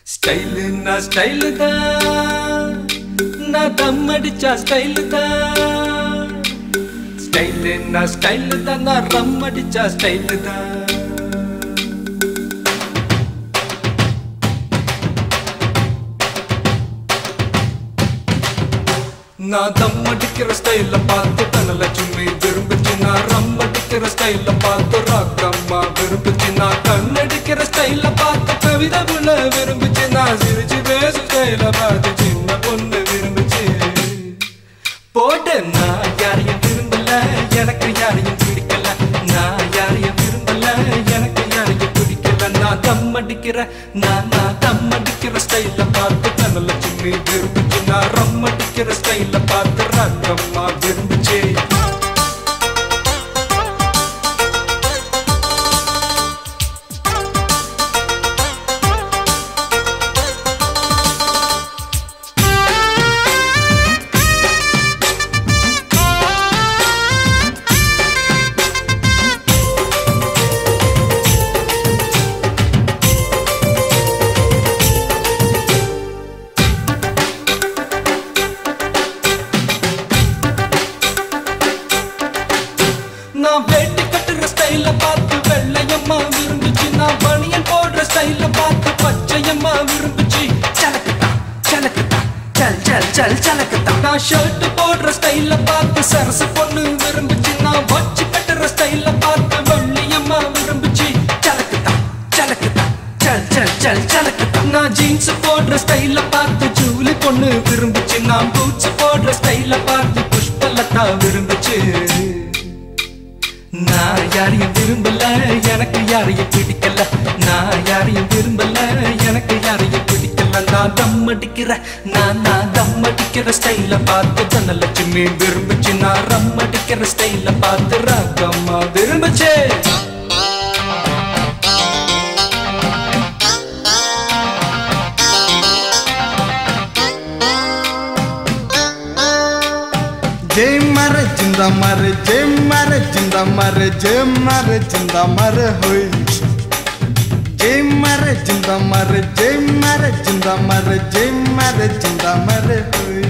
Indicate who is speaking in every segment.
Speaker 1: ஸ்டைலுன்னா style தான் நான் தம் அடிச்சா ஸ்டைலு தான் ஸ்டைலுன்னா ஸ்டைலு தான் நான் ரம் அடிச்சா ஸ்டைலு தான் நான் தம் அடிக்கிற ஸ்டைல பார்த்து தனலட்சுமி விரும்புச்சு நான் ரம் அடிக்கிற ஸ்டைல பார்த்து ராக்கம்மா விரும்புச்சு நான் கண்ணடிக்கிற ஸ்டைல பார்த்து கவிதை புள்ள விரும்புச்சு நான் சிரிச்சு பேசும் ஸ்டைல பார்த்து சின்ன பொண்ணு விரும்புச்சு போட்டு நான் யாரையும் விரும்பல எனக்கு யாரையும் பிடிக்கல நான் யாரையும் விரும்பல எனக்கு யாரையும் பிடிக்கல நான் தம் அடிக்கிற நான் நான் தம் அடிக்கிற ஸ்டைல பார்த்து தனலட்சுமி விரும்புச்சு நான் ரம் அடிக்கிற ஸ்டைல பார்த்து ரங்கம்மா விரும்புச்சு நான் வேட்டி கட்டுற ஸ்டைல பார்த்து வெள்ளையம்மா விரும்புச்சு நான் பனியன் போடுற ஸ்டைல பார்த்து பச்சையம்மா விரும்புச்சு சலக்குத்தா சலக்குத்தா சல் சல் சல் சலக்குத்தா நான் ஷர்ட் போடுற ஸ்டைல பார்த்து சரசு பொண்ணு விரும்புச்சு நான் வச்சு கட்டுற ஸ்டைல பார்த்து வெள்ளையம்மா விரும்புச்சு சலக்குத்தா சலக்குத்தா சல் சல் சல் சலக்குத்தா நான் ஜீன்ஸ் போடுற ஸ்டைல பார்த்து ஜூலி பொண்ணு விரும்புச்சு நான் பூட்ஸ் போடுற ஸ்டைல பார்த்து புஷ்பலதா விரும்புச்சு நான் யாரையும் விரும்பல எனக்கு யாரையும் பிடிக்கல நான் யாரையும் விரும்பல எனக்கு யாரையும் பிடிக்கல நான் தம் அடிக்கிற நான் நான் தம் அடிக்கிற ஸ்டைல பார்த்து தனலட்சுமி விரும்புச்சு நான் ரம் அடிக்கிற ஸ்டைல பார்த்து ராக்கம்மா விரும்புச்சு
Speaker 2: जय मारे जिंदा मारे जय मारे जिंदा मारे जय मारे जिंदा मारे होय जय मारे जिंदा मारे जय मारे जिंदा मारे जय मारे जिंदा मारे होय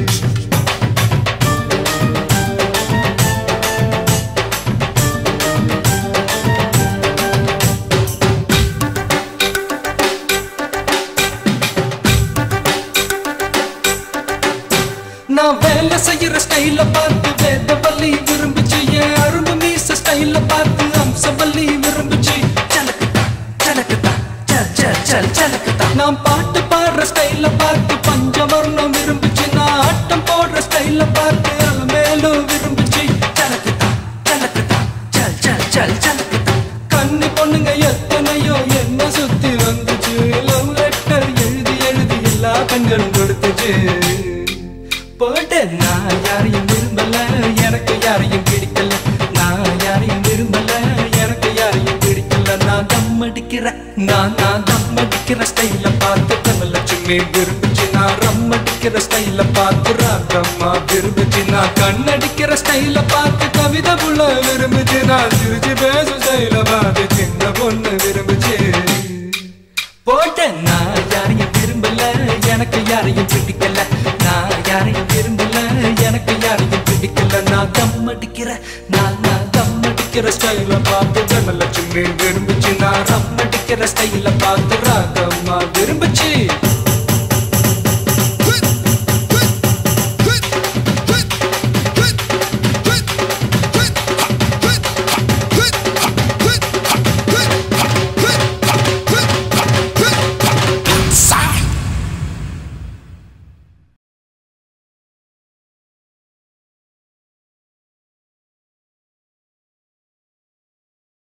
Speaker 1: நான் வேலை செய்யற ஸ்டைல பார்த்து வேதவல்லி விரும்புச்சு என் அரும்பு மீச ஸ்டைல பார்த்து அம்சவல்லி விரும்புச்சு சலக்குத்தா சலக்குத்தா சல் சல் சல் சலக்குத்தா நான் பாட்டு பாடுற ஸ்டைல பார்த்து பஞ்சவர்ணம் விரும்புச்சு நான் ஆட்டம் போடுற ஸ்டைல பார்த்து அலமேலும் விரும்புச்சு சலக்குத்தா சலக்குத்தா சல் சல் சல் சலக்குத்தா கண்ணி பொண்ணுங்க எத்தனையோ என்ன சுத்தி வந்துச்சு லவ் லெட்டர் எழுதி எழுதி எல்லா கண்களும் கொடுத்துச்சு போட்டு நான் யாரையும் விரும்பல எனக்கு யாரையும் பிடிக்கல நான் யாரையும் விரும்பல எனக்கு யாரையும் பிடிக்கல நான் தம் அடிக்கிற நான் நான் தம் அடிக்கிற ஸ்டைல பார்த்து தனலட்சுமி விரும்புச்சு நான் ரம் அடிக்கிற ஸ்டைல பார்த்து ராக்கம்மா விரும்புச்சு நான் கண்ணடிக்கிற ஸ்டைல பார்த்து கவிதை புள்ள விரும்புச்சு நான் சிரிச்சு பேசும் ஸ்டைல பார்த்து சின்ன பொண்ணு விரும்புச்சு போட்டேன் நான் யாரையும் விரும்பல எனக்கு யாரையும் பிடிக்கல நான் யாரையும் விரும்பல எனக்கு யாரையும் பிடிக்கல நான் தம் அடிக்கிற நான் நான் தம் அடிக்கிற ஸ்டைல பார்த்து தனலட்சுமி விரும்புச்சு நான் ரம் அடிக்கிற ஸ்டைல பார்த்து ராகம்மா விரும்புச்சு